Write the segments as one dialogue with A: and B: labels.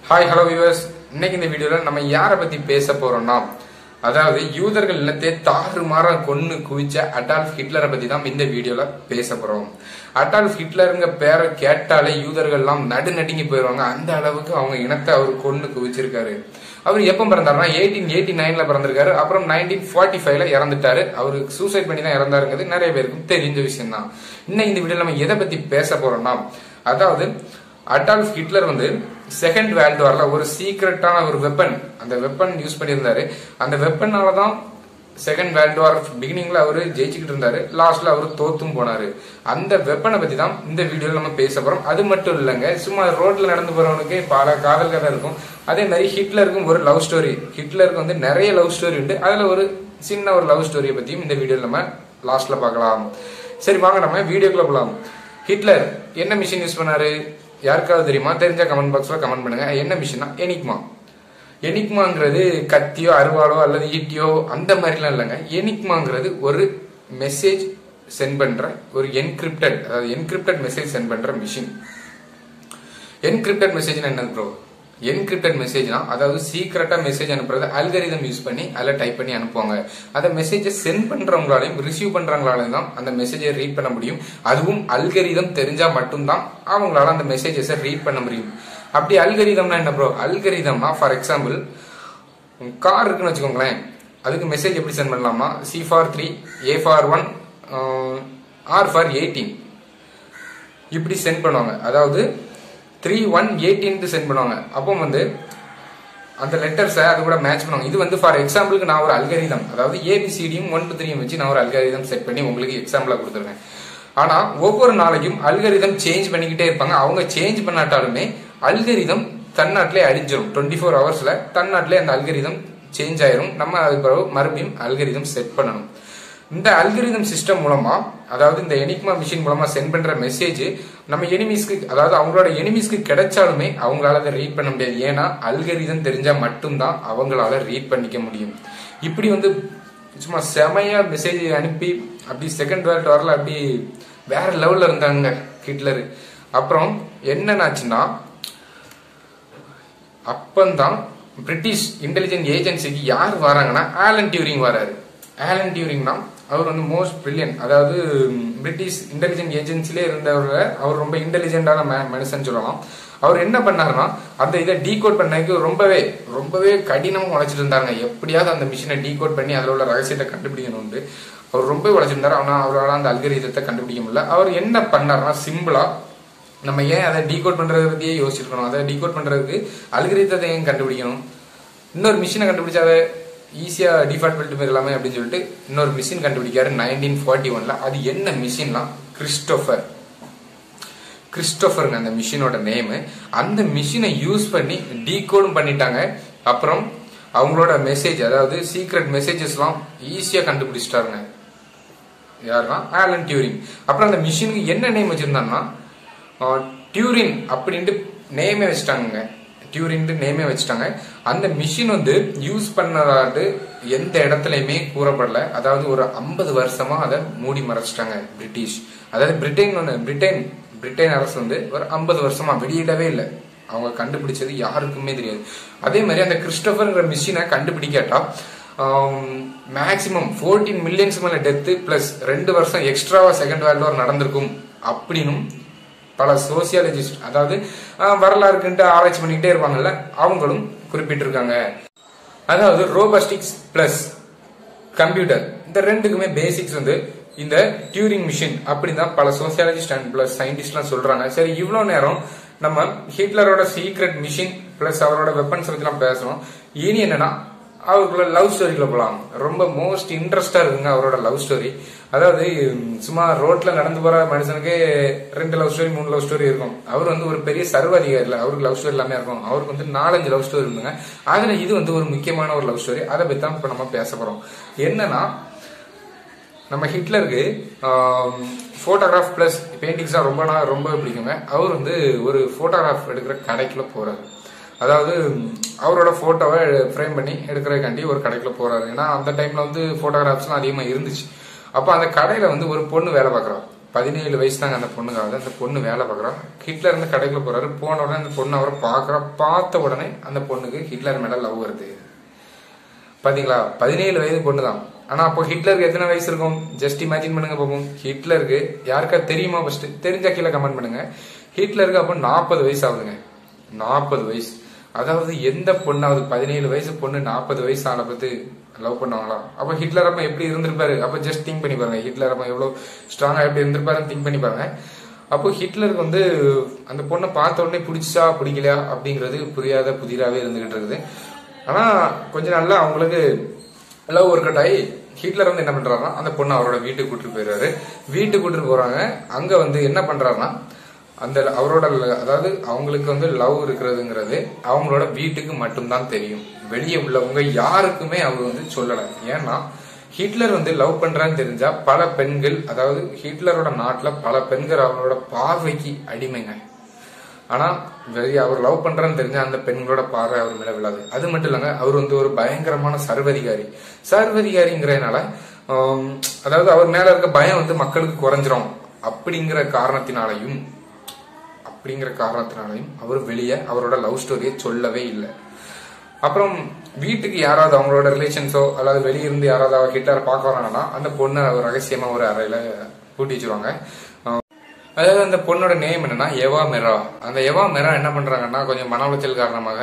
A: hi hello viewers இன்னைக்கு இந்த வீடியோல நம்ம யாரை பத்தி பேச போறோம்னா அதாவது யூதர்கள் இல்லத்தை தாறுமாறா கொன்னு குவிச்ச அடால்ஃப் ஹிட்லரை பத்தி தான் இந்த வீடியோல பேச போறோம் அடால்ஃப் ஹிட்லருங்க பேரை கேட்டாலே யூதர்கள் எல்லாம் நடுநடுங்கி போயிடுவாங்க அந்த அளவுக்கு அவங்க இனத்தை அவர் கொன்னு குவிச்சிருக்காரு அவர் எப்ப பிறந்தாருன்னா எயிட்டீன் எயிட்டி நைன்ல பிறந்திருக்காரு அப்புறம் நைன்டீன் ஃபார்ட்டி ஃபைவ்ல இறந்துட்டாரு அவரு சூசைட் பண்ணி தான் இறந்தாருங்கிறது நிறைய பேருக்கு தெரிஞ்ச விஷயம் தான் இன்னும் இந்த வீடியோல நம்ம எதை பத்தி பேச போறோம்னா அதாவது அடால்ஃப் ஹிட்லர் வந்து செகண்ட் வேர்ல்டு வார்ல ஒரு சீக்ரெட்டான ஒரு வெப்பன் அந்த வெப்பன் யூஸ் பண்ணியிருந்தாரு அந்த வெப்பனால தான் செகண்ட் வேர்ல்டு வார் பிகினிங்ல அவரு ஜெயிச்சுக்கிட்டு இருந்தாரு லாஸ்ட்ல அவரு தோத்தும் போனாரு அந்த வெப்பனை பத்தி தான் இந்த வீடியோல நம்ம பேச போறோம் அது மட்டும் இல்லைங்க சும்மா ரோட்ல நடந்து போறவனுக்கு பல காதல் கதை இருக்கும் அதே மாதிரி ஹிட்லருக்கும் ஒரு லவ் ஸ்டோரி ஹிட்லருக்கு வந்து நிறைய லவ் ஸ்டோரி உண்டு அதுல ஒரு சின்ன ஒரு லவ் ஸ்டோரியை பத்தியும் இந்த வீடியோல நம்ம லாஸ்ட்ல பார்க்கலாம் சரி வாங்க நம்ம வீடியோக்குள்ள போலாம் ஹிட்லர் என்ன மிஷின் யூஸ் பண்ணாரு யாருக்காவது தெரியுமா தெரிஞ்ச கமெண்ட் பாக்ஸ்ல கமெண்ட் பண்ணுங்க என்ன மிஷினா எனிக்மா எனிக்மாங்கிறது கத்தியோ அருவாளோ அல்லது ஈட்டியோ அந்த மாதிரிலாம் இல்லைங்க எனிக்மாங்கிறது ஒரு மெசேஜ் சென்ட் பண்ற ஒரு என்கிரிப்டட் அதாவது என்கிரிப்டட் மெசேஜ் சென்ட் பண்ற மிஷின் என்கிரிப்டட் மெசேஜ் என்னது ப்ரோ என்கிரிப்டட் மெசேஜ்னா அதாவது சீக்கிரட்டா மெசேஜ் அனுப்புறது அல்கரிதம் யூஸ் பண்ணி அதில் டைப் பண்ணி அனுப்புவாங்க அந்த மெசேஜை சென்ட் பண்றவங்களாலையும் ரிசீவ் பண்றவங்களாலையும் தான் அந்த மெசேஜை ரீட் பண்ண முடியும் அதுவும் அல்கரிதம் தெரிஞ்சா மட்டும்தான் அவங்களால அந்த மெசேஜஸை ரீட் பண்ண முடியும் அப்படி அல்கரிதம்னா என்ன ப்ரோ அல்கரிதம்னா ஃபார் எக்ஸாம்பிள் கார் இருக்குன்னு வச்சுக்கோங்களேன் அதுக்கு மெசேஜ் எப்படி சென்ட் பண்ணலாமா C for three A for one R for eighteen இப்படி சென்ட் பண்ணுவாங்க அதாவது த்ரீ ஒன் எயிட்டீன்ட்டு சென்ட் பண்ணுவாங்க அப்போ வந்து அந்த லெட்டர்ஸை அது கூட மேட்ச் பண்ணுவாங்க இது வந்து ஃபார் எக்ஸாம்பிளுக்கு நான் ஒரு அல்கரிதம் அதாவது ஏபிசிடியும் ஒன் டூ த்ரீயும் வச்சு நான் ஒரு அல்கரிதம் செட் பண்ணி உங்களுக்கு எக்ஸாம்பிளா கொடுத்துருக்கேன் ஆனா ஒவ்வொரு நாளைக்கும் அல்கரிதம் சேஞ்ச் பண்ணிக்கிட்டே இருப்பாங்க அவங்க சேஞ்ச் பண்ணாட்டாலுமே அல்கரிதம் தன்னாட்டிலே அழிஞ்சிரும் டுவெண்ட்டி ஃபோர் ஹவர்ஸ்ல தன்னாட்டிலே அந்த அல்கரிதம் சேஞ்ச் ஆயிரும் நம்ம அதுக்கு பிறகு மறுபடியும் அல்கரிதம் செட் பண்ணணும் இந்த அல்கரிதம் சிஸ்டம் மூலமா அதாவது இந்த எனிக்மா மிஷின் மூலமா சென்ட் பண்ற மெசேஜ் நம்ம எனிமீஸ்க்கு அதாவது அவங்களோட எனிமீஸ்க்கு கிடைச்சாலுமே அவங்களால அதை ரீட் பண்ண முடியாது ஏன்னா அல்கரிதம் தெரிஞ்சா மட்டும்தான் அவங்களால ரீட் பண்ணிக்க முடியும் இப்படி வந்து சும்மா செமையா மெசேஜ் அனுப்பி அப்படி செகண்ட் வேர்ல்ட் வாரில் அப்படி வேற லெவல்ல இருந்தாங்க ஹிட்லர் அப்புறம் என்னன்னாச்சுன்னா அப்பந்தான் பிரிட்டிஷ் இன்டெலிஜென்ட் ஏஜென்சிக்கு யார் வராங்கன்னா ஆலன் டியூரிங் வராரு ஆலன் டியூரிங்னா அவர் வந்து மோஸ்ட் பிரில்லியன் அதாவது பிரிட்டிஷ் இன்டெலிஜென்ட் ஏஜென்சிலே இருந்தவர் அவர் ரொம்ப இன்டெலிஜென்டான மனுஷன் சொல்லலாம் அவர் என்ன பண்ணாருன்னா அந்த இதை டீகோட் பண்ணக்கு ரொம்பவே ரொம்பவே கடினமாக உழைச்சிட்டு இருந்தாங்க எப்படியாவது அந்த மிஷினை டீகோட் பண்ணி அதில் உள்ள ரகசியத்தை கண்டுபிடிக்கணும்னு அவர் ரொம்ப உழைச்சிருந்தாரு ஆனால் அவரால் அந்த அல்கரிதத்தை கண்டுபிடிக்க முடியல அவர் என்ன பண்ணாருன்னா சிம்பிளா நம்ம ஏன் அதை டீகோட் பண்றதை பத்தியே யோசிச்சிருக்கணும் அதை டீகோட் பண்றதுக்கு அல்கரிதத்தை ஏன் கண்டுபிடிக்கணும் இன்னொரு மிஷினை கண்டுபிடிச்சா அதை ஈஸியா டிஃபால்ட் பண்ணிட்டு போயிடலாமே அப்படின்னு சொல்லிட்டு இன்னொரு மிஷின் கண்டுபிடிக்காரு நைன்டீன் ஃபார்ட்டி ஒன்ல அது என்ன மிஷின்னா கிறிஸ்டோபர் கிறிஸ்டோபருங்க அந்த மிஷினோட நேமு அந்த மிஷினை யூஸ் பண்ணி டீகோடும் பண்ணிட்டாங்க அப்புறம் அவங்களோட மெசேஜ் அதாவது சீக்ரெட் மெசேஜஸ்லாம் ஈஸியாக கண்டுபிடிச்சிட்டாருங்க யாருன்னா ஆலன் டியூரிங் அப்புறம் அந்த மிஷினுக்கு என்ன நேம் வச்சிருந்தாங்கன்னா டியூரின் அப்படின்ட்டு நேமே வச்சுட்டாங்க டியூரின்ட்டு நேமே வச்சுட்டாங்க அந்த மிஷின் வந்து யூஸ் பண்ணதாட்டு எந்த இடத்துலையுமே கூறப்படல அதாவது ஒரு ஐம்பது வருஷமா அதை மூடி மறைச்சிட்டாங்க பிரிட்டிஷ் அதாவது பிரிட்டன் ஒன்று பிரிட்டன் பிரிட்டன் அரசு வந்து ஒரு ஐம்பது வருஷமா வெளியிடவே இல்லை அவங்க கண்டுபிடிச்சது யாருக்குமே தெரியாது அதே மாதிரி அந்த கிறிஸ்டோபர்ங்கிற மிஷினை கண்டுபிடிக்காட்டா மேக்சிமம் ஃபோர்டீன் மில்லியன்ஸ் மேல டெத்து பிளஸ் ரெண்டு வருஷம் எக்ஸ்ட்ராவா செகண்ட் வேர்ல்டு வார் நடந்திருக்கும் அப்படின்னும் பல சோசியாலஜிஸ்ட் அதாவது வரலாறுக்குன்ட்டு ஆராய்ச்சி பண்ணிக்கிட்டே இருப்பாங்கல்ல அவங்களும் குறிப்பிட்டிருக்காங்க அதாவது ரோபஸ்டிக்ஸ் பிளஸ் கம்ப்யூட்டர் இந்த ரெண்டுக்குமே பேசிக்ஸ் வந்து இந்த டியூரிங் மிஷின் அப்படின்னு தான் பல சோசியாலஜிஸ்ட் அண்ட் பிளஸ் சயின்டிஸ்ட்லாம் சொல்றாங்க சரி இவ்வளோ நேரம் நம்ம ஹிட்லரோட சீக்ரெட் மிஷின் பிளஸ் அவரோட வெப்பன்ஸ் பற்றிலாம் பேசணும் இனி என்னன்னா அவருக்குள்ள லவ் ஸ்டோரிக்குள்ள போலாம் ரொம்ப மோஸ்ட் இன்ட்ரெஸ்டா இருக்குங்க அவரோட லவ் ஸ்டோரி அதாவது சும்மா ரோட்ல நடந்து போற மனுஷனுக்கு ரெண்டு லவ் ஸ்டோரி மூணு லவ் ஸ்டோரி இருக்கும் அவர் வந்து ஒரு பெரிய சர்வாதிகாரி இல்லை அவருக்கு லவ் ஸ்டோரி எல்லாமே இருக்கும் அவருக்கு வந்து நாலஞ்சு லவ் ஸ்டோரி இருந்துங்க அதுல இது வந்து ஒரு முக்கியமான ஒரு லவ் ஸ்டோரி அதை பத்தி தான் இப்ப நம்ம பேச போறோம் என்னன்னா நம்ம ஹிட்லருக்கு ஃபோட்டோகிராஃப் ப்ளஸ் பெயிண்டிங்ஸ் தான் ரொம்ப நாள் ரொம்ப பிடிக்குங்க அவர் வந்து ஒரு ஃபோட்டோகிராஃப் எடுக்கிற கடைக்குள்ள போறாரு அதாவது அவரோட போட்டோவை ஃப்ரேம் பண்ணி எடுக்கிறதுக்காண்டி ஒரு கடைக்குள்ள போறாரு ஏன்னா அந்த டைம்ல வந்து போட்டோகிராஃப்ஸ்லாம் அதிகமாக இருந்துச்சு அப்போ அந்த கடையில வந்து ஒரு பொண்ணு வேலை பார்க்குறா பதினேழு வயசு தாங்க அந்த பொண்ணுக்கு ஆகுது அந்த பொண்ணு வேலை பார்க்குறா ஹிட்லர் இருந்து கடைக்குள்ள போறாரு போன உடனே அந்த பொண்ணு அவரை பார்க்குறா பார்த்த உடனே அந்த பொண்ணுக்கு ஹிட்லர் மேல லவ் வருது பாத்தீங்களா பதினேழு வயது பொண்ணு தான் ஆனா அப்போ ஹிட்லருக்கு எத்தனை வயசு இருக்கும் ஜஸ்ட் இமேஜின் பண்ணுங்க பாப்போம் ஹிட்லருக்கு யாருக்கா தெரியுமா ஃபர்ஸ்ட் தெரிஞ்சா கீழே கமெண்ட் பண்ணுங்க ஹிட்லருக்கு அப்போ நாற்பது வயசு ஆகுதுங்க நாற்பது வயசு அதாவது எந்த பொண்ணாவது பதினேழு வயசு பொண்ணு நாற்பது வயசு ஆன பார்த்து லவ் பண்ணுவாங்களா அப்ப ஹிட்லர் அப்ப எப்படி இருந்திருப்பாரு அப்ப ஜஸ்ட் திங்க் பண்ணி பாருங்க ஹிட்லர் அப்ப எவ்வளவு ஸ்ட்ராங்கா எப்படி இருந்திருப்பாருன்னு திங்க் பண்ணி பாருங்க அப்போ ஹிட்லருக்கு வந்து அந்த பொண்ணை பார்த்த உடனே பிடிச்சா பிடிக்கலையா அப்படிங்கிறது புரியாத புதிராவே இருந்துகிட்டு இருக்குது ஆனா கொஞ்ச நாள்ல அவங்களுக்கு லவ் ஒர்க் அவுட் ஆகி ஹிட்லர் வந்து என்ன பண்றாருன்னா அந்த பொண்ணை அவரோட வீட்டுக்கு கூட்டிட்டு போயிடுறாரு வீட்டுக்கு கூட்டிட்டு போறாங்க அங்க வந்து என்ன பண்றாருன்னா அந்த அவரோட ல- அதாவது அவங்களுக்கு வந்து லவ் இருக்கிறதுங்கிறது அவங்களோட வீட்டுக்கு மட்டும்தான் தெரியும் வெளியே உள்ளவங்க யாருக்குமே அவர் வந்து சொல்லல ஏன்னா ஹிட்லர் வந்து லவ் பண்றான்னு தெரிஞ்சா பல பெண்கள் அதாவது ஹிட்லரோட நாட்டுல பல பெண்கள் அவரோட பார்வைக்கு அடிமைங்க ஆனா வெளியே அவர் லவ் பண்றான்னு தெரிஞ்ச அந்த பெண்களோட பார்வை அவர் மேல விழாது அது மட்டும் இல்லைங்க அவர் வந்து ஒரு பயங்கரமான சர்வதிகாரி சர்வதிகாரிங்கிறதுனால ஆம், அதாவது அவர் மேல இருக்க பயம் வந்து மக்களுக்கு குறைஞ்சிரும் அப்படிங்கிற காரணத்தினாலையும் அப்படிங்கிற காரணத்தினாலையும் அவர் வெளியே அவரோட லவ் ஸ்டோரியை சொல்லவே இல்லை அப்புறம் வீட்டுக்கு யாராவது அவங்களோட ரிலேஷன்ஸோ அல்லது வெளிய இருந்து யாராவது அவர் ஹிட்லர் பார்க்க வராங்கன்னா அந்த பொண்ணை ஒரு ரகசியமா ஒரு அறையில பூட்டி வச்சிருவாங்க அஹ் அதாவது அந்த பொண்ணோட நேம் என்னன்னா எவா மெரா அந்த எவா மெரா என்ன பண்றாங்கன்னா கொஞ்சம் மன உளைச்சல் காரணமாக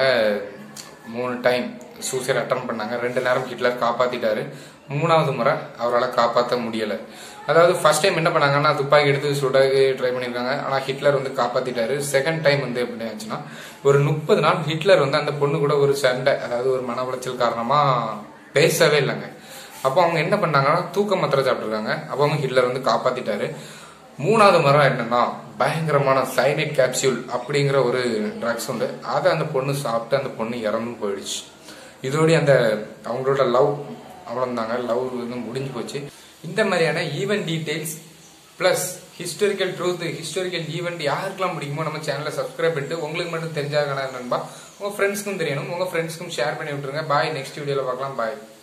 A: மூணு டைம் சூசைட் அட்டன் பண்ணாங்க ரெண்டு நேரம் ஹிட்லர் காப்பாத்திட்டாரு மூணாவது முறை அவரால் காப்பாற்ற முடியல அதாவது ஃபர்ஸ்ட் டைம் என்ன பண்ணாங்கன்னா துப்பாக்கி எடுத்து சுட ட்ரை பண்ணியிருக்காங்க ஆனா ஹிட்லர் வந்து காப்பாத்திட்டாரு செகண்ட் டைம் வந்து எப்படி ஆச்சுன்னா ஒரு முப்பது நாள் ஹிட்லர் வந்து அந்த பொண்ணு கூட ஒரு சண்டை அதாவது ஒரு மன உளைச்சல் காரணமா பேசவே இல்லைங்க அப்போ அவங்க என்ன பண்ணாங்கன்னா தூக்க மாத்திரை சாப்பிட்டுருக்காங்க அப்போ அவங்க ஹிட்லர் வந்து காப்பாத்திட்டாரு மூணாவது மரம் என்னன்னா பயங்கரமான சைனைட் கேப்சியூல் அப்படிங்கிற ஒரு ட்ரக்ஸ் உண்டு அதை அந்த பொண்ணு சாப்பிட்டு அந்த பொண்ணு இறந்து போயிடுச்சு இதோடய அந்த அவங்களோட லவ் அவ்வளோந்தாங்க லவ் வந்து முடிஞ்சு போச்சு இந்த மாதிரியான event details plus historical truth historical event யாருக்கெல்லாம் பிடிக்குமோ நம்ம சேனலை சப்ஸ்கிரைப் பண்ணிட்டு உங்களுக்கு மட்டும் தெரிஞ்சாக நண்பா உங்க ஃப்ரெண்ட்ஸ்க்கும் தெரியணும் உங்க ஃப்ரெண்ட்ஸ்க்கும் ஷேர் பண்ணி விட்டுருங்க பாய் நெக்ஸ்ட் வீடியோல பார்க்கலாம் பாய்